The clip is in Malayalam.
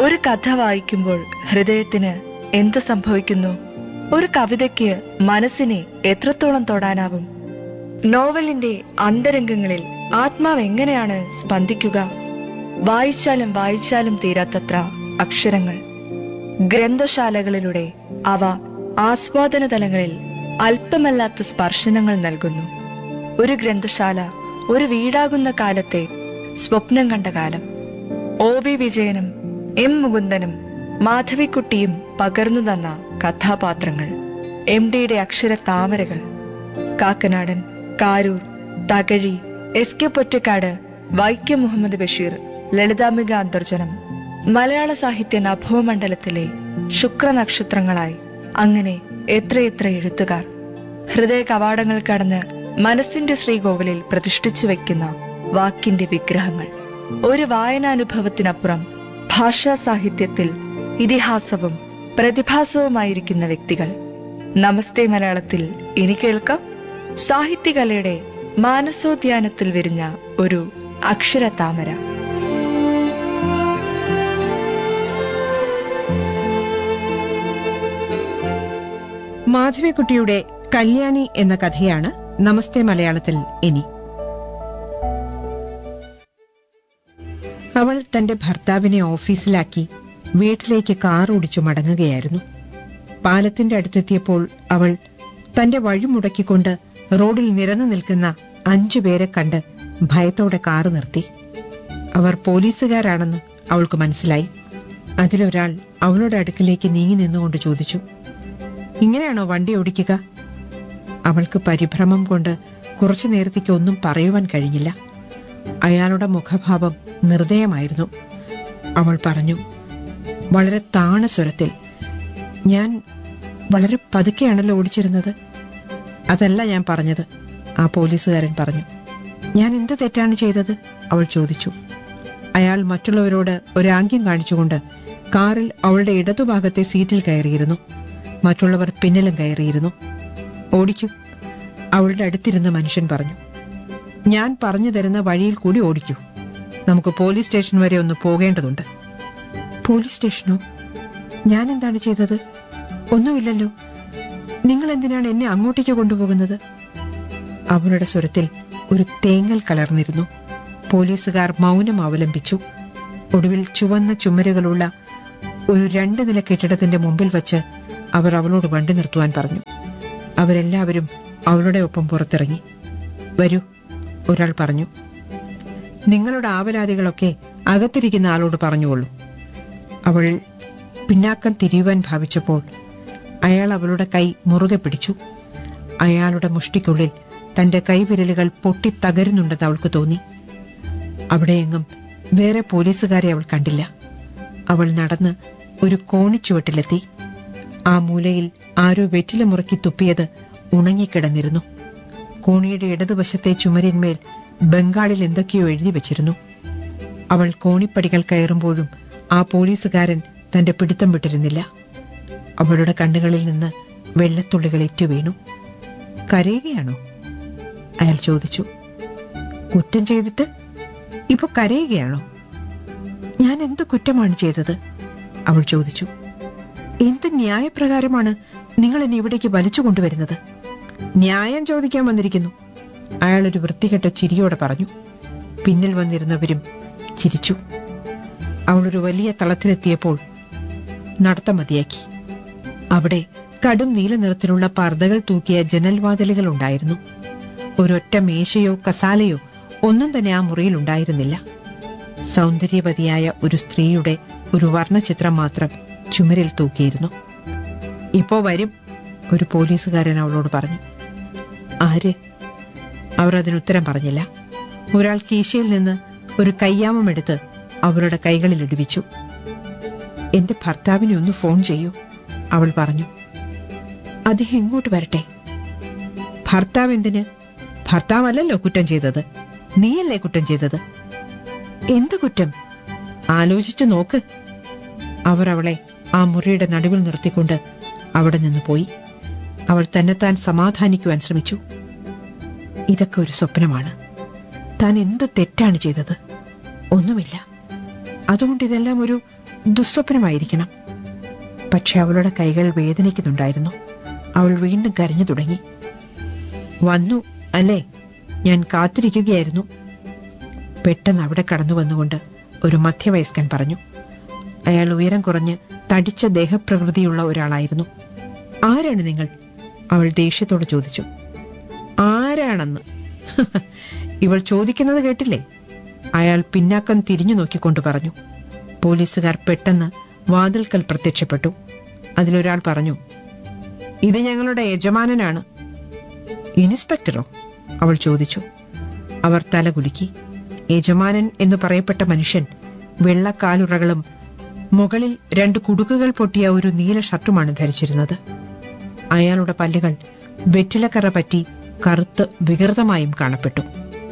ഒരു കഥ വായിക്കുമ്പോൾ ഹൃദയത്തിന് എന്ത് സംഭവിക്കുന്നു ഒരു കവിതയ്ക്ക് മനസ്സിനെ എത്രത്തോളം തൊടാനാവും നോവലിന്റെ അന്തരംഗങ്ങളിൽ ആത്മാവ് എങ്ങനെയാണ് സ്പന്ദിക്കുക വായിച്ചാലും വായിച്ചാലും തീരാത്തത്ര അക്ഷരങ്ങൾ ഗ്രന്ഥശാലകളിലൂടെ അവ ആസ്വാദന തലങ്ങളിൽ അല്പമല്ലാത്ത സ്പർശനങ്ങൾ നൽകുന്നു ഒരു ഗ്രന്ഥശാല ഒരു വീടാകുന്ന കാലത്തെ സ്വപ്നം കണ്ട കാലം ഒ വി വിജയനും എം മുകുന്ദനും മാധവിക്കുട്ടിയും പകർന്നു തന്ന കഥാപാത്രങ്ങൾ എം ഡിയുടെ അക്ഷര താമരകൾ കാക്കനാടൻ കാരൂർ തകഴി എസ് കെ പൊറ്റക്കാട് വൈക്കം മുഹമ്മദ് ബഷീർ ലളിതാംബിക അന്തർജനം മലയാള സാഹിത്യ നഭോമണ്ഡലത്തിലെ ശുക്രനക്ഷത്രങ്ങളായി അങ്ങനെ എത്രയെത്ര എഴുത്തുകാർ ഹൃദയ കവാടങ്ങൾ കടന്ന് മനസ്സിന്റെ ശ്രീകോവിലിൽ പ്രതിഷ്ഠിച്ചു വെക്കുന്ന വാക്കിന്റെ വിഗ്രഹങ്ങൾ ഒരു വായനാനുഭവത്തിനപ്പുറം ഭാഷാ സാഹിത്യത്തിൽ ഇതിഹാസവും പ്രതിഭാസവുമായിരിക്കുന്ന വ്യക്തികൾ നമസ്തേ മലയാളത്തിൽ ഇനി കേൾക്കാം സാഹിത്യകലയുടെ മാനസോദ്യാനത്തിൽ വിരിഞ്ഞ ഒരു അക്ഷര താമര മാധവിക്കുട്ടിയുടെ കല്യാണി എന്ന കഥയാണ് നമസ്തേ മലയാളത്തിൽ ഇനി അവൾ തന്റെ ഭർത്താവിനെ ഓഫീസിലാക്കി വീട്ടിലേക്ക് കാർ ഓടിച്ചു മടങ്ങുകയായിരുന്നു പാലത്തിന്റെ അടുത്തെത്തിയപ്പോൾ അവൾ തന്റെ വഴി മുടക്കിക്കൊണ്ട് റോഡിൽ നിരന്നു നിൽക്കുന്ന അഞ്ചു പേരെ കണ്ട് ഭയത്തോടെ കാറ് നിർത്തി അവർ പോലീസുകാരാണെന്ന് അവൾക്ക് മനസ്സിലായി അതിലൊരാൾ അവളുടെ അടുക്കിലേക്ക് നീങ്ങി നിന്നുകൊണ്ട് ചോദിച്ചു ഇങ്ങനെയാണോ വണ്ടി ഓടിക്കുക അവൾക്ക് പരിഭ്രമം കൊണ്ട് കുറച്ചു നേരത്തേക്ക് ഒന്നും പറയുവാൻ കഴിഞ്ഞില്ല അയാളുടെ മുഖഭാവം നിർദ്ദയമായിരുന്നു അവൾ പറഞ്ഞു വളരെ താണ സ്വരത്തിൽ ഞാൻ വളരെ പതുക്കെയാണല്ലോ ഓടിച്ചിരുന്നത് അതല്ല ഞാൻ പറഞ്ഞത് ആ പോലീസുകാരൻ പറഞ്ഞു ഞാൻ എന്ത് തെറ്റാണ് ചെയ്തത് അവൾ ചോദിച്ചു അയാൾ മറ്റുള്ളവരോട് ഒരാംഗ്യം കാണിച്ചുകൊണ്ട് കാറിൽ അവളുടെ ഇടതുഭാഗത്തെ സീറ്റിൽ കയറിയിരുന്നു മറ്റുള്ളവർ പിന്നിലും കയറിയിരുന്നു ഓടിക്കൂ അവളുടെ അടുത്തിരുന്ന മനുഷ്യൻ പറഞ്ഞു ഞാൻ പറഞ്ഞു തരുന്ന വഴിയിൽ കൂടി ഓടിക്കൂ നമുക്ക് പോലീസ് സ്റ്റേഷൻ വരെ ഒന്ന് പോകേണ്ടതുണ്ട് പോലീസ് സ്റ്റേഷനോ ഞാൻ എന്താണ് ചെയ്തത് ഒന്നുമില്ലല്ലോ നിങ്ങൾ എന്തിനാണ് എന്നെ അങ്ങോട്ടേക്ക് കൊണ്ടുപോകുന്നത് അവളുടെ സ്വരത്തിൽ ഒരു തേങ്ങൽ കലർന്നിരുന്നു പോലീസുകാർ മൗനം അവലംബിച്ചു ഒടുവിൽ ചുവന്ന ചുമരുകളുള്ള ഒരു രണ്ട് നില കെട്ടിടത്തിന്റെ മുമ്പിൽ വച്ച് അവർ അവളോട് വണ്ടി നിർത്തുവാൻ പറഞ്ഞു അവരെല്ലാവരും അവളുടെ ഒപ്പം പുറത്തിറങ്ങി വരൂ ഒരാൾ പറഞ്ഞു നിങ്ങളുടെ ആവലാതികളൊക്കെ അകത്തിരിക്കുന്ന ആളോട് പറഞ്ഞുകൊള്ളൂ അവൾ പിന്നാക്കം തിരിയുവാൻ ഭാവിച്ചപ്പോൾ അയാൾ അവളുടെ കൈ മുറുകെ പിടിച്ചു അയാളുടെ മുഷ്ടിക്കുള്ളിൽ തന്റെ കൈവിരലുകൾ പൊട്ടിത്തകരുന്നുണ്ടെന്ന് അവൾക്ക് തോന്നി അവിടെയെങ്ങും വേറെ പോലീസുകാരെ അവൾ കണ്ടില്ല അവൾ നടന്ന് ഒരു കോണിച്ചുവട്ടിലെത്തി ആ മൂലയിൽ ആരോ വെറ്റില മുറുക്കി തുപ്പിയത് ഉണങ്ങിക്കിടന്നിരുന്നു കോണിയുടെ ഇടതുവശത്തെ ചുമരിന്മേൽ ബംഗാളിൽ എന്തൊക്കെയോ എഴുതി വച്ചിരുന്നു അവൾ കോണിപ്പടികൾ കയറുമ്പോഴും ആ പോലീസുകാരൻ തന്റെ പിടുത്തം വിട്ടിരുന്നില്ല അവളുടെ കണ്ണുകളിൽ നിന്ന് വെള്ളത്തുള്ളികൾ ഏറ്റുവീണു കരയുകയാണോ അയാൾ ചോദിച്ചു കുറ്റം ചെയ്തിട്ട് ഇപ്പൊ കരയുകയാണോ ഞാൻ എന്ത് കുറ്റമാണ് ചെയ്തത് അവൾ ചോദിച്ചു എന്ത് ന്യായപ്രകാരമാണ് നിങ്ങൾ എന്നെ ഇവിടേക്ക് വലിച്ചു കൊണ്ടുവരുന്നത് ന്യായം ചോദിക്കാൻ വന്നിരിക്കുന്നു അയാൾ ഒരു വൃത്തികെട്ട ചിരിയോടെ പറഞ്ഞു പിന്നിൽ വന്നിരുന്നവരും ചിരിച്ചു അവളൊരു വലിയ തളത്തിലെത്തിയപ്പോൾ നടത്തം മതിയാക്കി അവിടെ കടും നീല നിറത്തിലുള്ള പർദ്ദകൾ തൂക്കിയ ജനൽവാതിലുകൾ ഉണ്ടായിരുന്നു ഒരൊറ്റ മേശയോ കസാലയോ ഒന്നും തന്നെ ആ മുറിയിൽ ഉണ്ടായിരുന്നില്ല സൗന്ദര്യവതിയായ ഒരു സ്ത്രീയുടെ ഒരു വർണ്ണചിത്രം മാത്രം ചുമരിൽ തൂക്കിയിരുന്നു ഇപ്പോ വരും ഒരു പോലീസുകാരൻ അവളോട് പറഞ്ഞു ആര് അവർ അതിനുത്തരം പറഞ്ഞില്ല ഒരാൾ കീശയിൽ നിന്ന് ഒരു കയ്യാമം എടുത്ത് അവരുടെ കൈകളിൽ ഇടിവിച്ചു എന്റെ ഭർത്താവിനെ ഒന്ന് ഫോൺ ചെയ്യൂ അവൾ പറഞ്ഞു അദ്ദേഹം ഇങ്ങോട്ട് വരട്ടെ ഭർത്താവ് എന്തിന് ഭർത്താവല്ലല്ലോ കുറ്റം ചെയ്തത് നീയല്ലേ കുറ്റം ചെയ്തത് എന്ത് കുറ്റം ആലോചിച്ചു നോക്ക് അവർ അവളെ ആ മുറിയുടെ നടുവിൽ നിർത്തിക്കൊണ്ട് അവിടെ നിന്ന് പോയി അവൾ തന്നെത്താൻ സമാധാനിക്കുവാൻ ശ്രമിച്ചു ഇതൊക്കെ ഒരു സ്വപ്നമാണ് താൻ എന്ത് തെറ്റാണ് ചെയ്തത് ഒന്നുമില്ല അതുകൊണ്ട് ഇതെല്ലാം ഒരു ദുസ്വപ്നമായിരിക്കണം പക്ഷെ അവളുടെ കൈകൾ വേദനിക്കുന്നുണ്ടായിരുന്നു അവൾ വീണ്ടും കരഞ്ഞു തുടങ്ങി വന്നു അല്ലേ ഞാൻ കാത്തിരിക്കുകയായിരുന്നു പെട്ടെന്ന് അവിടെ കടന്നു വന്നുകൊണ്ട് ഒരു മധ്യവയസ്കൻ പറഞ്ഞു അയാൾ ഉയരം കുറഞ്ഞ് തടിച്ച ദേഹപ്രകൃതിയുള്ള ഒരാളായിരുന്നു ആരാണ് നിങ്ങൾ അവൾ ദേഷ്യത്തോട് ചോദിച്ചു ആരാണെന്ന് ഇവൾ ചോദിക്കുന്നത് കേട്ടില്ലേ അയാൾ പിന്നാക്കം തിരിഞ്ഞു നോക്കിക്കൊണ്ട് പറഞ്ഞു പോലീസുകാർ പെട്ടെന്ന് വാതിൽക്കൽ പ്രത്യക്ഷപ്പെട്ടു അതിലൊരാൾ പറഞ്ഞു ഇത് ഞങ്ങളുടെ യജമാനനാണ് ഇൻസ്പെക്ടറോ അവൾ ചോദിച്ചു അവർ തലകുലുക്കി യജമാനൻ എന്ന് പറയപ്പെട്ട മനുഷ്യൻ വെള്ളക്കാലുറകളും മുകളിൽ രണ്ട് കുടുക്കുകൾ പൊട്ടിയ ഒരു നീല ഷർട്ടുമാണ് ധരിച്ചിരുന്നത് അയാളുടെ പല്ലുകൾ വെറ്റിലക്കറ പറ്റി കറുത്ത് വികൃതമായും കാണപ്പെട്ടു